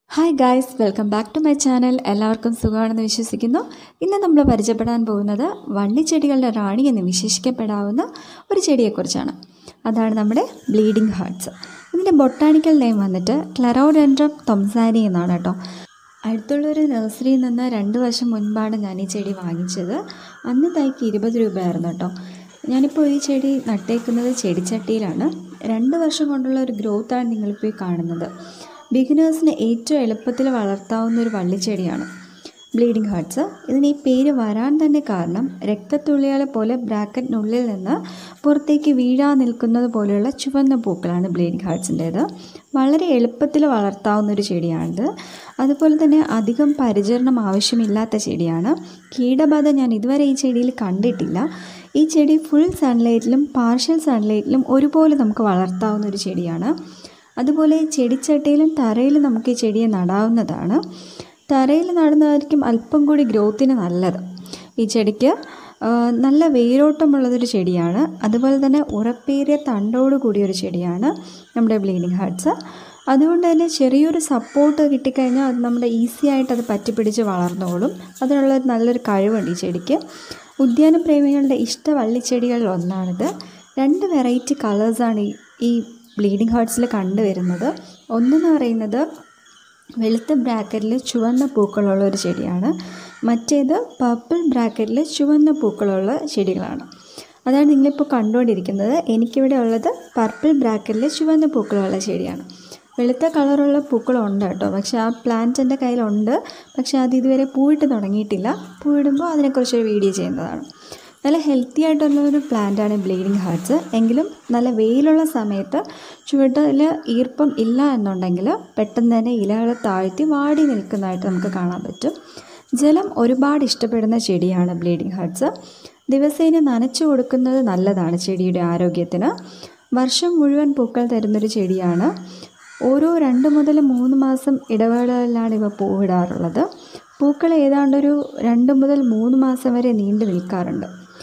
hi guys welcome back to my channel എല്ലാവർക്കും സുഖമാണെന്ന് വിശ്വസിക്കുന്നു ഇന്ന് നമ്മൾ പരിചയപ്പെടാൻ പോകുന്നത് വള്ളിച്ചെടികളുടെ റാണി എന്ന് വിശേഷിക്കപ്പെടാവുന്ന ഒരു ചെടിയെക്കുറിച്ചാണ് അതാണ് നമ്മുടെ ബ്ലീഡിംഗ് ഹാർട്ട്സ് ഇതിൻ്റെ ബൊട്ടാണിക്കൽ നെയിം വന്നിട്ട് ക്ലറോഡെൻഡ്രം തൊംസാനി എന്നാണ് കേട്ടോ അടുത്തുള്ളൊരു നഴ്സറിയിൽ നിന്ന് രണ്ട് വർഷം മുൻപാണ് ഞാൻ ഈ ചെടി വാങ്ങിച്ചത് അന്ന് തൈക്ക് ഇരുപത് രൂപയായിരുന്നു കേട്ടോ ഞാനിപ്പോൾ ഈ ചെടി നട്ടേക്കുന്നത് ചെടിച്ചട്ടിയിലാണ് രണ്ട് വർഷം കൊണ്ടുള്ള ഒരു ഗ്രോത്താണ് നിങ്ങളിപ്പോൾ ഈ കാണുന്നത് ബിഗിനേഴ്സിന് ഏറ്റവും എളുപ്പത്തിൽ വളർത്താവുന്ന ഒരു വള്ളിച്ചെടിയാണ് ബ്ലീഡിംഗ് ഹാർട്ട്സ് ഇതിന് ഈ പേര് വരാൻ തന്നെ കാരണം രക്തത്തുള്ളികളെ പോലെ ബ്രാക്കറ്റിനുള്ളിൽ നിന്ന് പുറത്തേക്ക് വീഴാൻ നിൽക്കുന്നത് പോലെയുള്ള ചുവന്ന പൂക്കളാണ് ബ്ലീഡിംഗ് ഹാർട്ട്സിൻ്റേത് വളരെ എളുപ്പത്തിൽ വളർത്താവുന്ന ഒരു ചെടിയാണിത് അതുപോലെ തന്നെ അധികം പരിചരണം ആവശ്യമില്ലാത്ത ചെടിയാണ് കീടബാധ ഞാൻ ഇതുവരെ ഈ ചെടിയിൽ കണ്ടിട്ടില്ല ഈ ചെടി ഫുൾ സൺലൈറ്റിലും പാർഷ്യൽ സൺലൈറ്റിലും ഒരുപോലെ നമുക്ക് വളർത്താവുന്ന ഒരു ചെടിയാണ് അതുപോലെ ചെടിച്ചട്ടിയിലും തറയിലും നമുക്ക് ഈ ചെടിയെ നടാവുന്നതാണ് തറയിൽ നടുന്നതായിരിക്കും അല്പം കൂടി ഗ്രോത്തിന് നല്ലത് ഈ ചെടിക്ക് നല്ല വേരോട്ടമുള്ളതൊരു ചെടിയാണ് അതുപോലെ തന്നെ ഉറപ്പേറിയ തണ്ടോട് കൂടിയൊരു ചെടിയാണ് നമ്മുടെ ബ്ലീഡിംഗ് ഹാർട്ട്സ് അതുകൊണ്ട് തന്നെ ചെറിയൊരു സപ്പോർട്ട് കിട്ടിക്കഴിഞ്ഞാൽ അത് നമ്മുടെ ഈസി ആയിട്ട് അത് പറ്റിപ്പിടിച്ച് വളർന്നോളും അതിനുള്ള നല്ലൊരു കഴിവുണ്ട് ഈ ചെടിക്ക് ഉദ്യാന പ്രേമികളുടെ ഇഷ്ട വള്ളിച്ചെടികളിൽ ഒന്നാണിത് രണ്ട് വെറൈറ്റി കളേഴ്സാണ് ഈ ഈ ബ്ലീഡിംഗ് ഹാർട്ട്സിൽ കണ്ടുവരുന്നത് ഒന്നെന്ന് പറയുന്നത് വെളുത്ത ബ്രാക്കറ്റിൽ ചുവന്ന പൂക്കളുള്ള ഒരു ചെടിയാണ് മറ്റേത് പർപ്പിൾ ബ്രാക്കറ്റിൽ ചുവന്ന പൂക്കളുള്ള ചെടികളാണ് അതാണ് നിങ്ങളിപ്പോൾ കണ്ടുകൊണ്ടിരിക്കുന്നത് എനിക്കിവിടെ ഉള്ളത് പർപ്പിൾ ബ്രാക്കറ്റിൽ ചുവന്ന പൂക്കളുള്ള ചെടിയാണ് വെളുത്ത കളറുള്ള പൂക്കളുണ്ട് കേട്ടോ പക്ഷേ ആ പ്ലാന്റ് എൻ്റെ കയ്യിലുണ്ട് പക്ഷേ അത് ഇതുവരെ പൂവിട്ട് തുടങ്ങിയിട്ടില്ല പൂവിടുമ്പോൾ അതിനെക്കുറിച്ചൊരു വീഡിയോ ചെയ്യുന്നതാണ് നല്ല ഹെൽത്തി ആയിട്ടുള്ള ഒരു പ്ലാന്റാണ് ബ്ലീഡിംഗ് ഹാർട്ട്സ് എങ്കിലും നല്ല വെയിലുള്ള സമയത്ത് ചുവട്ടിൽ ഈർപ്പം ഇല്ല എന്നുണ്ടെങ്കിൽ പെട്ടെന്ന് തന്നെ ഇലകൾ താഴ്ത്തി വാടി നിൽക്കുന്നതായിട്ട് നമുക്ക് കാണാൻ പറ്റും ജലം ഒരുപാട് ഇഷ്ടപ്പെടുന്ന ചെടിയാണ് ബ്ലീഡിംഗ് ഹാർട്ട്സ് ദിവസേന നനച്ചു കൊടുക്കുന്നത് നല്ലതാണ് ചെടിയുടെ ആരോഗ്യത്തിന് വർഷം മുഴുവൻ പൂക്കൾ തരുന്നൊരു ചെടിയാണ് ഓരോ രണ്ട് മുതൽ മൂന്ന് മാസം ഇടവേളകളിലാണ് ഇവ പൂവിടാറുള്ളത് പൂക്കൾ ഏതാണ്ടൊരു രണ്ട് മുതൽ മൂന്ന് മാസം വരെ നീണ്ടു നിൽക്കാറുണ്ട്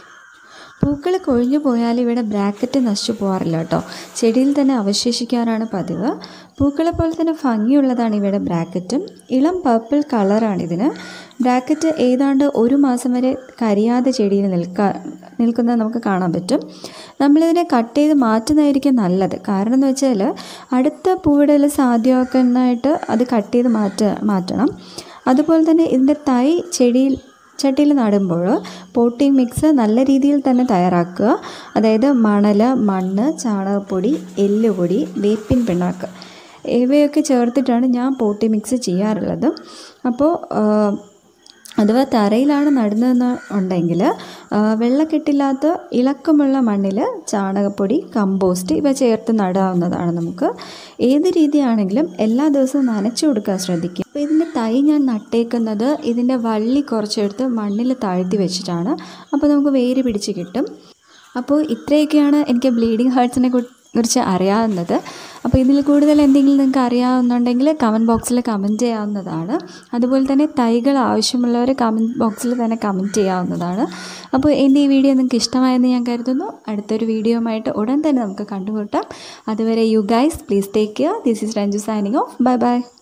പൂക്കൾ കൊഴിഞ്ഞു പോയാൽ ഇവിടെ ബ്രാക്കറ്റ് നശിച്ചു പോകാറില്ല കേട്ടോ ചെടിയിൽ തന്നെ അവശേഷിക്കാറാണ് പതിവ് പൂക്കളെ പോലെ തന്നെ ഭംഗിയുള്ളതാണ് ഇവിടെ ബ്രാക്കറ്റും ഇളം പർപ്പിൾ കളറാണ് ഇതിന് ബ്രാക്കറ്റ് ഏതാണ്ട് ഒരു മാസം വരെ കരിയാതെ ചെടിയിൽ നിൽക്കാ നിൽക്കുന്നത് നമുക്ക് കാണാൻ പറ്റും നമ്മളിതിനെ കട്ട് ചെയ്ത് മാറ്റുന്നതായിരിക്കും നല്ലത് കാരണം എന്ന് വെച്ചാൽ അടുത്ത പൂവിടൽ സാധ്യമാക്കാനായിട്ട് അത് കട്ട് ചെയ്ത് മാറ്റ മാറ്റണം അതുപോലെ തന്നെ ഇതിൻ്റെ തൈ ചെടിയിൽ ചട്ടിയിൽ നടുമ്പോൾ പോട്ടിംഗ് മിക്സ് നല്ല രീതിയിൽ തന്നെ തയ്യാറാക്കുക അതായത് മണൽ മണ്ണ് ചാണകപ്പൊടി എല്ലുപൊടി വേപ്പിൻ പിണ്ണാക്ക് ഇവയൊക്കെ ചേർത്തിട്ടാണ് ഞാൻ പോട്ടി മിക്സ് ചെയ്യാറുള്ളത് അപ്പോൾ അഥവാ തറയിലാണ് നടുന്നതെന്ന് ഉണ്ടെങ്കിൽ വെള്ളക്കെട്ടില്ലാത്ത ഇളക്കമുള്ള മണ്ണിൽ ചാണകപ്പൊടി കമ്പോസ്റ്റ് ഇവ ചേർത്ത് നടാവുന്നതാണ് നമുക്ക് ഏത് രീതിയാണെങ്കിലും എല്ലാ ദിവസവും നനച്ചു കൊടുക്കാൻ ശ്രദ്ധിക്കുക അപ്പോൾ ഇതിൻ്റെ തൈ ഞാൻ നട്ടേക്കുന്നത് ഇതിൻ്റെ വള്ളി കുറച്ചെടുത്ത് മണ്ണിൽ താഴ്ത്തി വെച്ചിട്ടാണ് അപ്പോൾ നമുക്ക് വേര് പിടിച്ച് കിട്ടും അപ്പോൾ ഇത്രയൊക്കെയാണ് എനിക്ക് ബ്ലീഡിങ് ഹാർട്ട്സിനെ കുറിച്ച് അറിയാവുന്നത് അപ്പോൾ ഇതിൽ കൂടുതൽ എന്തെങ്കിലും നിങ്ങൾക്ക് അറിയാവുന്നുണ്ടെങ്കിൽ കമൻറ്റ് ബോക്സിൽ കമൻറ്റ് ചെയ്യാവുന്നതാണ് അതുപോലെ തന്നെ തൈകൾ ആവശ്യമുള്ളവർ കമൻറ്റ് ബോക്സിൽ തന്നെ കമൻറ്റ് ചെയ്യാവുന്നതാണ് അപ്പോൾ എൻ്റെ ഈ വീഡിയോ നിങ്ങൾക്ക് ഇഷ്ടമായെന്ന് ഞാൻ കരുതുന്നു അടുത്തൊരു വീഡിയോയുമായിട്ട് ഉടൻ തന്നെ നമുക്ക് കണ്ടുമുട്ടാം അതുവരെ you guys please take care this is Ranju signing off bye by